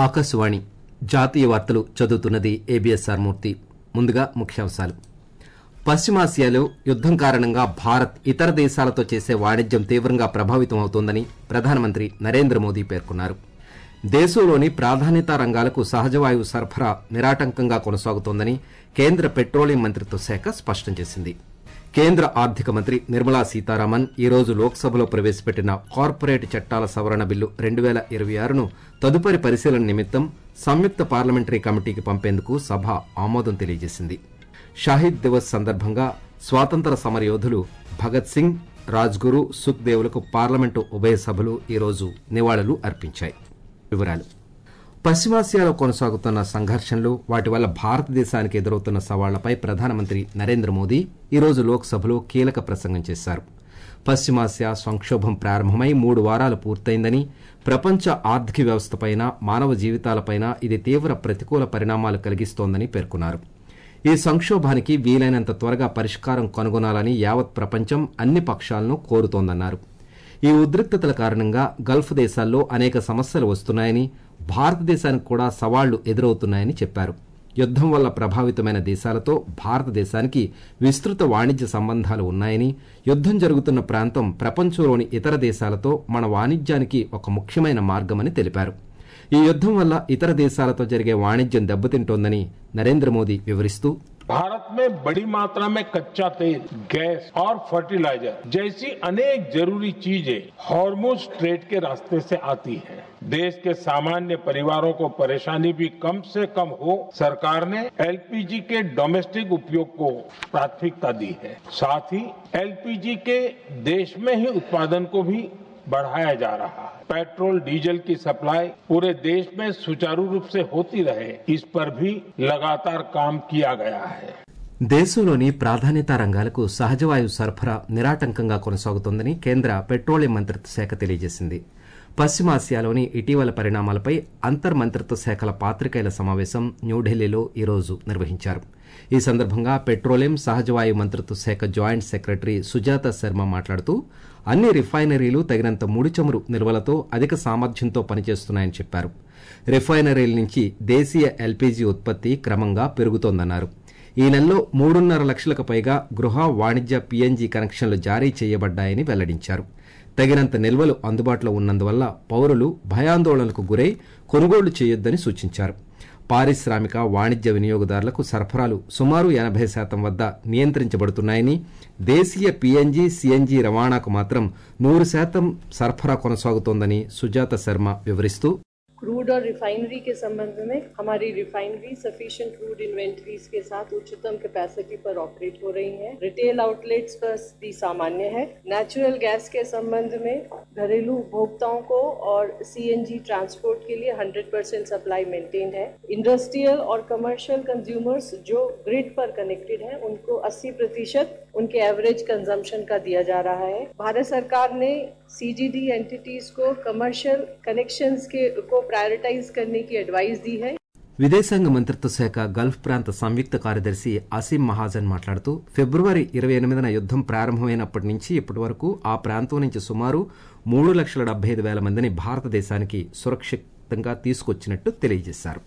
ఆకాశవాణి జాతీయ వార్తలు చదువుతున్నది ఏబిఎస్ఆర్ మూర్తి ముందుగా ముఖ్యాంశాలు పశ్చిమాసియాలో యుద్దం కారణంగా భారత్ ఇతర దేశాలతో చేసే వాణిజ్యం తీవ్రంగా ప్రభావితం అవుతోందని ప్రధానమంత్రి నరేంద్ర మోదీ పేర్కొన్నారు దేశంలోని ప్రాధాన్యతా రంగాలకు సహజవాయువు సరఫరా నిరాటంకంగా కొనసాగుతోందని కేంద్ర పెట్రోలియం మంత్రిత్వ శాఖ స్పష్టం చేసింది కేంద్ర ఆర్థిక మంత్రి నిర్మలా సీతారామన్ ఈ రోజు లోక్సభలో ప్రవేశపెట్టిన కార్పొరేట్ చట్టాల సవరణ బిల్లు రెండు వేల ఇరవై ఆరును తదుపరి పరిశీలన నిమిత్తం సంయుక్త పార్లమెంటరీ కమిటీకి పంపేందుకు సభ ఆమోదం తెలియజేసింది షాహిద్ దివస్ సందర్భంగా స్వాతంత్ర సమరయోధులు భగత్ సింగ్ రాజ్గురు సుఖ్దేవులకు పార్లమెంటు ఉభయ సభలు ఈ రోజు నివాళులు అర్పించాయి వివరాలు పశ్చిమాసియాలో కొనసాగుతున్న సంఘర్షణలు వాటి వల్ల భారతదేశానికి ఎదురవుతున్న సవాళ్లపై ప్రధానమంత్రి నరేంద్ర మోదీ ఈరోజు లోక్సభలో కీలక ప్రసంగం చేశారు పశ్చిమాసియా సంక్షోభం ప్రారంభమై మూడు వారాలు పూర్తయిందని ప్రపంచ ఆర్థిక వ్యవస్థపైన మానవ జీవితాలపైన ఇది తీవ్ర ప్రతికూల పరిణామాలు కలిగిస్తోందని పేర్కొన్నారు ఈ సంక్షోభానికి వీలైనంత త్వరగా పరిష్కారం కనుగొనాలని యావత్ ప్రపంచం అన్ని పక్షాలను కోరుతోందన్నారు ఈ ఉద్రిక్తతల కారణంగా గల్ఫ్ దేశాల్లో అనేక సమస్యలు వస్తున్నాయని భారతదేశానికి కూడా సవాళ్లు ఎదురవుతున్నాయని చెప్పారు యుద్దం వల్ల ప్రభావితమైన దేశాలతో భారతదేశానికి విస్తృత వాణిజ్య సంబంధాలు ఉన్నాయని యుద్దం జరుగుతున్న ప్రాంతం ప్రపంచంలోని ఇతర దేశాలతో మన వాణిజ్యానికి ఒక ముఖ్యమైన మార్గమని తెలిపారు ఈ యుద్దం వల్ల ఇతర దేశాలతో జరిగే వాణిజ్యం దెబ్బతింటోందని నరేంద్ర మోదీ వివరిస్తూ भारत में बड़ी मात्रा में कच्चा तेल गैस और फर्टिलाइजर जैसी अनेक जरूरी चीजें हॉर्मोज ट्रेड के रास्ते से आती हैं। देश के सामान्य परिवारों को परेशानी भी कम से कम हो सरकार ने एलपीजी के डोमेस्टिक उपयोग को प्राथमिकता दी है साथ ही एलपीजी के देश में ही उत्पादन को भी बढ़ाया जा रहा है पेट्रोल डीजल की सप्लाई पूरे देश में सुचारू रूप से होती रहे इस पर भी लगातार काम किया गया है దేశంలోని ప్రాధాన్యతా రంగాలకు సహజవాయువు సరఫరా నిరాటంకంగా కొనసాగుతోందని కేంద్ర పెట్రోలియం మంత్రిత్వ శాఖ తెలియజేసింది పశ్చిమాసియాలోని ఇటీవల పరిణామాలపై అంతర్ మంత్రిత్వ శాఖల పాత్రికేయుల సమావేశం న్యూఢిల్లీలో ఈరోజు నిర్వహించారు ఈ సందర్భంగా పెట్రోలియం సహజవాయు మంత్రిత్వ శాఖ జాయింట్ సెక్రటరీ సుజాత శర్మ మాట్లాడుతూ అన్ని రిఫైనరీలు తగినంత ముడి చమురు నిల్వలతో అధిక సామర్థ్యంతో పనిచేస్తున్నాయని చెప్పారు రిఫైనరీల నుంచి దేశీయ ఎల్పీజీ ఉత్పత్తి క్రమంగా పెరుగుతోందన్నారు ఈ నెలలో మూడున్నర లక్షలకు పైగా గృహ వాణిజ్య పీఎన్జీ కనెక్షన్లు జారీ చేయబడ్డాయని వెల్లడించారు తగినంత నిల్వలు అందుబాటులో ఉన్నందువల్ల పౌరులు భయాందోళనలకు గురై కొనుగోళ్లు చేయొద్దని సూచించారు పారిశ్రామిక వాణిజ్య వినియోగదారులకు సరఫరాలు సుమారు ఎనభై శాతం వద్ద నియంత్రించబడుతున్నాయని దేశీయ పీఎన్జీ సీఎన్జీ రవాణాకు మాత్రం నూరు శాతం సరఫరా కొనసాగుతోందని సుజాత శర్మ వివరిస్తూ क्रूड और रिफाइनरी के संबंध में हमारी रिफाइनरी सफिशिएंट क्रूड इन्वेंटरीज के साथ उच्चतम कैपेसिटी पर ऑपरेट हो रही हैं। रिटेल आउटलेट्स पर स्थिति सामान्य है नेचुरल गैस के संबंध में घरेलू उपभोक्ताओं को और सीएनजी ट्रांसपोर्ट के लिए 100 परसेंट सप्लाई मेंटेन है इंडस्ट्रियल और कमर्शियल कंज्यूमर्स जो ग्रिड पर कनेक्टेड हैं उनको 80 प्रतिशत उनके एवरेज कंजम्पशन का दिया जा रहा है भारत सरकार ने सीजीडी एंटिटीज को कमर्शियल कनेक्शंस के को प्रायोरिटाइज करने की एडवाइस दी है విదేశాంగ మంత్రిత్వ శాఖ గల్ఫ్ ప్రాంత సంయుక్త కార్యదర్శి అసీం మహాజన్ మాట్లాడుతూ ఫిబ్రవరి ఇరవై ఎనిమిదిన యుద్దం ప్రారంభమైనప్పటి నుంచి ఇప్పటి వరకు ఆ ప్రాంతం నుంచి సుమారు మూడు లక్షల డెబ్బై ఐదు వేల మందిని భారతదేశానికి సురక్షితంగా తీసుకొచ్చినట్టు తెలియజేశారు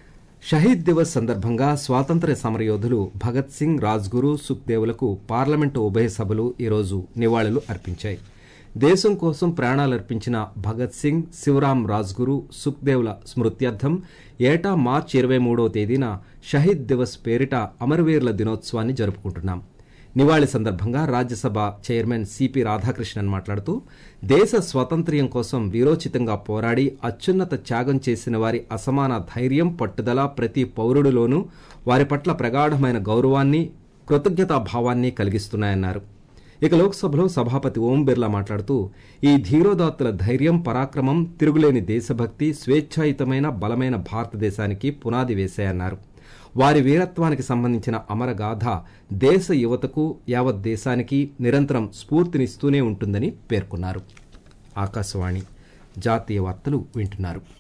షహీద్ దివస్ సందర్భంగా స్వాతంత్ర్య సమరయోధులు భగత్ సింగ్ రాజ్గురు సుఖ్దేవులకు పార్లమెంటు ఉభయ సభలు ఈరోజు నివాళులు అర్పించాయి దేశం కోసం ప్రాణాలర్పించిన భగత్ సింగ్ శివరాం రాజ్గురు సుఖ్దేవ్ల స్మృత్యర్థం ఏటా మార్చి ఇరవై మూడవ తేదీన షహీద్ దివస్ పేరిట అమరవీరుల దినోత్సవాన్ని జరుపుకుంటున్నాం నివాళి సందర్భంగా రాజ్యసభ చైర్మన్ సిపి రాధాకృష్ణన్ మాట్లాడుతూ దేశ స్వాతంత్ర్యం కోసం వీరోచితంగా పోరాడి అత్యున్నత త్యాగం చేసిన వారి అసమాన ధైర్యం పట్టుదల ప్రతి పౌరుడిలోనూ వారి పట్ల ప్రగాఢమైన గౌరవాన్ని కృతజ్ఞతాభావాన్ని కలిగిస్తున్నాయన్నారు ఇక లోక్సభలో సభాపతి ఓం బిర్లా మాట్లాడుతూ ఈ ధీరోదాత్తుల ధైర్యం పరాక్రమం తిరుగులేని దేశభక్తి స్వేచ్ఛాయుతమైన బలమైన భారతదేశానికి పునాది వేశాయన్నారు వారి వీరత్వానికి సంబంధించిన అమరగాథ దేశ యువతకు యావత్ దేశానికి నిరంతరం స్ఫూర్తినిస్తూనే ఉంటుందని పేర్కొన్నారు ఆకాశవాణి జాతీయ వార్తలు వింటున్నారు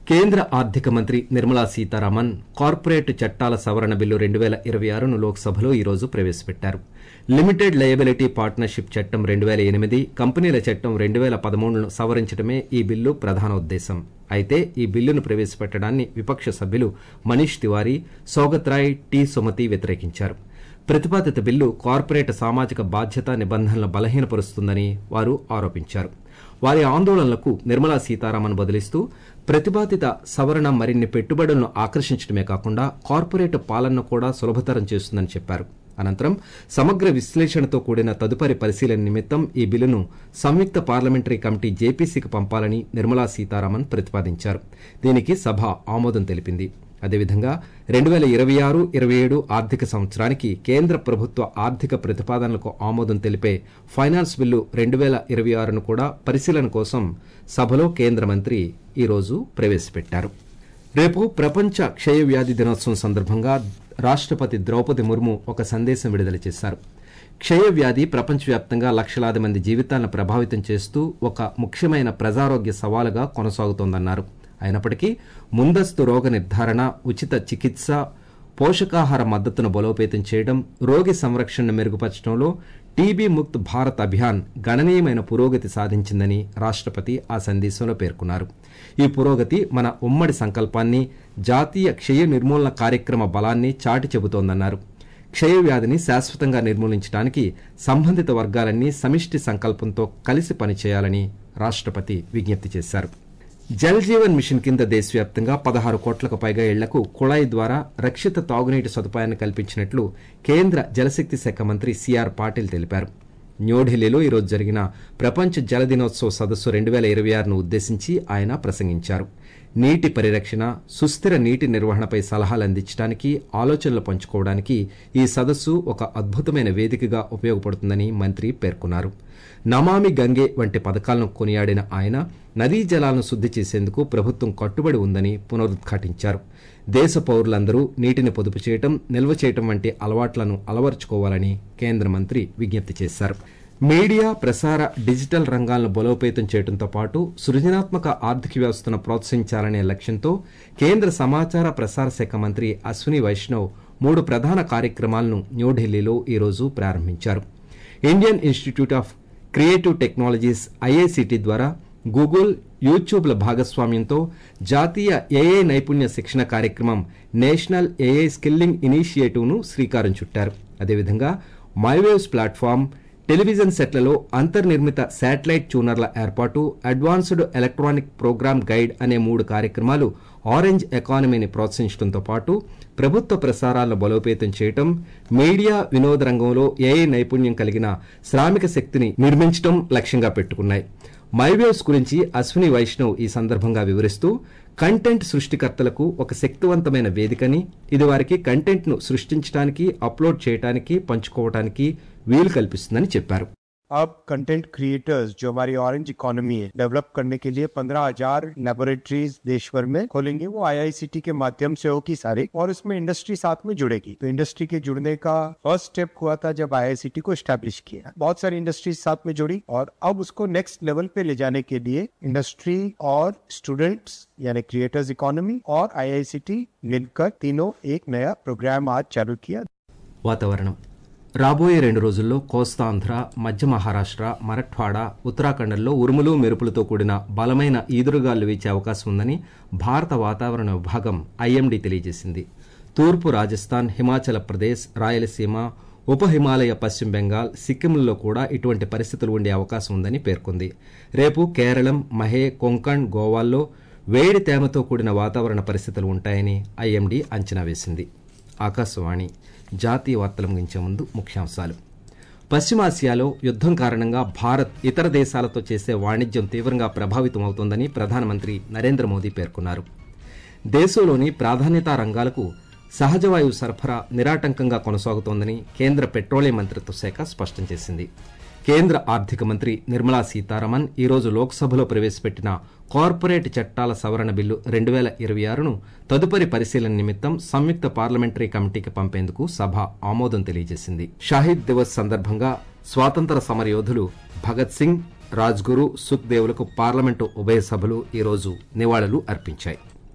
కేంద్ర ఆర్థిక మంత్రి నిర్మలా సీతారామన్ కార్పొరేట్ చట్టాల సవరణ బిల్లు రెండు వేల ఇరవై ఆరును లోక్సభలో ఈ రోజు ప్రవేశపెట్టారు లిమిటెడ్ లయబిలిటీ పార్ట్నర్షిప్ చట్టం రెండు వేల ఎనిమిది కంపెనీల చట్టం రెండు వేల పదమూడును సవరించడమే ఈ బిల్లు ప్రధాన ఉద్దేశం అయితే ఈ బిల్లును ప్రవేశపెట్టడాన్ని విపక్ష సభ్యులు మనీష్ తివారీ సౌగత్ రాయ్ టి సుమతి వ్యతిరేకించారు ప్రతిపాదిత బిల్లు కార్పొరేట్ సామాజిక బాధ్యత నిబంధనలను బలహీనపరుస్తుందని వారు ఆరోపించారు వారి ఆందోళనలకు నిర్మలా సీతారామన్ బదిలిస్తూ ప్రతిపాదిత సవరణ మరిన్ని పెట్టుబడులను ఆకర్షించడమే కాకుండా కార్పొరేట్ పాలనను కూడా సులభతరం చేస్తుందని చెప్పారు అనంతరం సమగ్ర విశ్లేషణతో కూడిన తదుపరి పరిశీలన నిమిత్తం ఈ బిల్లును సంయుక్త పార్లమెంటరీ కమిటీ జేపీసీకి పంపాలని నిర్మలా సీతారామన్ ప్రతిపాదించారు దీనికి సభ ఆమోదం తెలిపింది అదేవిధంగా రెండు వేల ఇరవై ఆరు ఇరవై ఏడు ఆర్థిక సంవత్సరానికి కేంద్ర ప్రభుత్వ ఆర్థిక ప్రతిపాదనలకు ఆమోదం తెలిపే ఫైనాన్స్ బిల్లు రెండు వేల ఇరవై ఆరును కూడా పరిశీలన కోసం సభలో కేంద్ర మంత్రి ఈరోజు ప్రవేశపెట్టారు రేపు ప్రపంచ క్షయ వ్యాధి దినోత్సవం సందర్భంగా రాష్టపతి ద్రౌపది ముర్ము ఒక సందేశం విడుదల చేశారు క్షయ వ్యాధి ప్రపంచవ్యాప్తంగా లక్షలాది మంది జీవితాలను ప్రభావితం చేస్తూ ఒక ముఖ్యమైన ప్రజారోగ్య సవాలుగా కొనసాగుతోందన్నారు అయినప్పటికీ ముందస్తు రోగ నిర్ధారణ ఉచిత చికిత్స పోషకాహార మద్దతును బలోపేతం చేయడం రోగి సంరక్షణను మెరుగుపరచడంలో టీబీ ముక్త్ భారత్ అభియాన్ గణనీయమైన పురోగతి సాధించిందని రాష్టపతి ఆ సందేశంలో పేర్కొన్నారు ఈ పురోగతి మన ఉమ్మడి సంకల్పాన్ని జాతీయ క్షయ నిర్మూలన కార్యక్రమ బలాన్ని చాటి చెబుతోందన్నారు క్షయ వ్యాధిని శాశ్వతంగా నిర్మూలించడానికి సంబంధిత వర్గాలన్నీ సమిష్టి సంకల్పంతో కలిసి పనిచేయాలని రాష్టపతి విజ్ఞప్తి చేశారు జల్ జీవన్ మిషన్ కింద దేశవ్యాప్తంగా పదహారు కోట్లకు పైగా ఇళ్లకు కుళాయి ద్వారా రక్షిత తాగునీటి సదుపాయాన్ని కల్పించినట్లు కేంద్ర జలశక్తి శాఖ మంత్రి సిఆర్ పాటిల్ తెలిపారు న్యూఢిల్లీలో ఈరోజు జరిగిన ప్రపంచ జల దినోత్సవ సదస్సు రెండు వేల ఇరవై ఆరును ఉద్దేశించి ఆయన ప్రసంగించారు నీటి పరిరక్షణ సుస్థిర నీటి నిర్వహణపై సలహాలు అందించడానికి ఆలోచనలు పంచుకోవడానికి ఈ సదస్సు ఒక అద్భుతమైన వేదికగా ఉపయోగపడుతుందని మంత్రి పేర్కొన్నారు నమామి గంగే వంటి పథకాలను కొనియాడిన ఆయన నదీ జలాలను శుద్ది చేసేందుకు ప్రభుత్వం కట్టుబడి ఉందని పునరుద్ఘాటించారు దేశ పౌరులందరూ నీటిని పొదుపు చేయటం నిల్వ చేయటం వంటి అలవాట్లను అలవర్చుకోవాలని కేంద్ర మంత్రి విజ్ఞప్తి చేశారు మీడియా ప్రసార డిజిటల్ రంగాలను బలోపేతం చేయడంతో పాటు సృజనాత్మక ఆర్థిక వ్యవస్థను ప్రోత్సహించాలనే లక్ష్యంతో కేంద్ర సమాచార ప్రసార శాఖ మంత్రి అశ్విని వైష్ణవ్ మూడు ప్రధాన కార్యక్రమాలను న్యూఢిల్లీలో ఈరోజు ప్రారంభించారు Indian institute of creative technologies IICT ద్వారా గూగుల్ యూట్యూబ్ల భాగస్వామ్యంతో జాతీయ ఏఐ నైపుణ్య శిక్షణ కార్యక్రమం నేషనల్ ఏఐ స్కిల్లింగ్ ఇనిషియేటివ్ను శ్రీకారం చుట్టారు అదేవిధంగా మైవేవ్స్ ప్లాట్ఫామ్ టెలివిజన్ సెట్లలో అంతర్నిర్మిత శాటిలైట్ ట్యూనర్ల ఏర్పాటు అడ్వాన్స్డ్ ఎలక్ట్రానిక్ ప్రోగ్రామ్ గైడ్ అనే మూడు కార్యక్రమాలు ఆరెంజ్ ఎకానమీని ప్రోత్సహించడంతో పాటు ప్రభుత్వ ప్రసారాలను బలోపేతం చేయటం మీడియా వినోద రంగంలో ఏఐ నైపుణ్యం కలిగిన శ్రామిక శక్తిని నిర్మించడం లక్ష్యంగా పెట్టుకున్నాయి మైవేవ్స్ గురించి అశ్విని వైష్ణవ్ ఈ సందర్భంగా వివరిస్తూ కంటెంట్ సృష్టికర్తలకు ఒక శక్తివంతమైన వేదికని ఇది వారికి కంటెంట్ను సృష్టించడానికి అప్లోడ్ చేయడానికి పంచుకోవడానికి వీలు కల్పిస్తుందని చెప్పారు अब कंटेंट क्रिएटर्स जो हमारी ऑरेंज इकोनॉमी है डेवलप करने के लिए पंद्रह हजार लेबोरेटरीज देश भर में खोलेंगे वो आईआईसीटी के माध्यम से होगी सारी और उसमें इंडस्ट्री साथ में जुड़ेगी तो इंडस्ट्री के जुड़ने का फर्स्ट स्टेप हुआ था जब आईआईसीटी को स्टैब्लिश किया बहुत सारी इंडस्ट्रीज साथ में जुड़ी और अब उसको नेक्स्ट लेवल पे ले जाने के लिए इंडस्ट्री और स्टूडेंट्स यानी क्रिएटर्स इकोनॉमी और आईआईसीटी मिलकर तीनों एक नया प्रोग्राम आज चालू किया వాతావరణం రాబోయే రెండు రోజుల్లో కోస్తాంధ్ర మధ్య మహారాష్ట్ర మరఠ్వాడా ఉత్తరాఖండ్లో ఉరుములు మెరుపులతో కూడిన బలమైన ఈదురుగాలు వీచే అవకాశం ఉందని భారత వాతావరణ విభాగం ఐఎండీ తెలియజేసింది తూర్పు రాజస్థాన్ హిమాచల్ ప్రదేశ్ రాయలసీమ ఉప హిమాలయ పశ్చిమ బెంగాల్ సిక్కింలలో కూడా ఇటువంటి పరిస్థితులు ఉండే అవకాశం ఉందని పేర్కొంది రేపు కేరళం మహే కొంకణ్ గోవాల్లో వేడి తేమతో కూడిన వాతావరణ పరిస్థితులు ఉంటాయని ఐఎండీ అంచనా వేసింది ఆకాశవాణి జాతీయ వార్తలు ముగించే ముందు ముఖ్యాంశాలు పశ్చిమాసియాలో యుద్దం కారణంగా భారత్ ఇతర దేశాలతో చేసే వాణిజ్యం తీవ్రంగా ప్రభావితమవుతోందని ప్రధానమంత్రి నరేంద్ర మోదీ పేర్కొన్నారు దేశంలోని ప్రాధాన్యతా రంగాలకు సహజవాయువు సరఫరా నిరాటంకంగా కొనసాగుతోందని కేంద్ర పెట్రోలియం మంత్రిత్వ శాఖ స్పష్టం చేసింది కేంద్ర ఆర్థిక మంత్రి నిర్మలా సీతారామన్ ఈరోజు లోక్సభలో ప్రవేశపెట్టిన కార్పొరేట్ చట్టాల సవరణ బిల్లు రెండు వేల ఇరవై ఆరును తదుపరి పరిశీలన నిమిత్తం సంయుక్త పార్లమెంటరీ కమిటీకి పంపేందుకు సభ ఆమోదం తెలియజేసింది షాహిద్ దివస్ సందర్భంగా స్వాతంత్ర సమరయోధులు భగత్ సింగ్ రాజ్గురు సుఖ్దేవులకు పార్లమెంటు ఉభయ సభలు ఈరోజు నివాళులు అర్పించాయి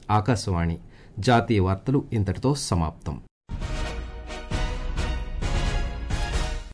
ఆకాశవాణి జాతీయ వార్తలు ఇంతటితో సమాప్తం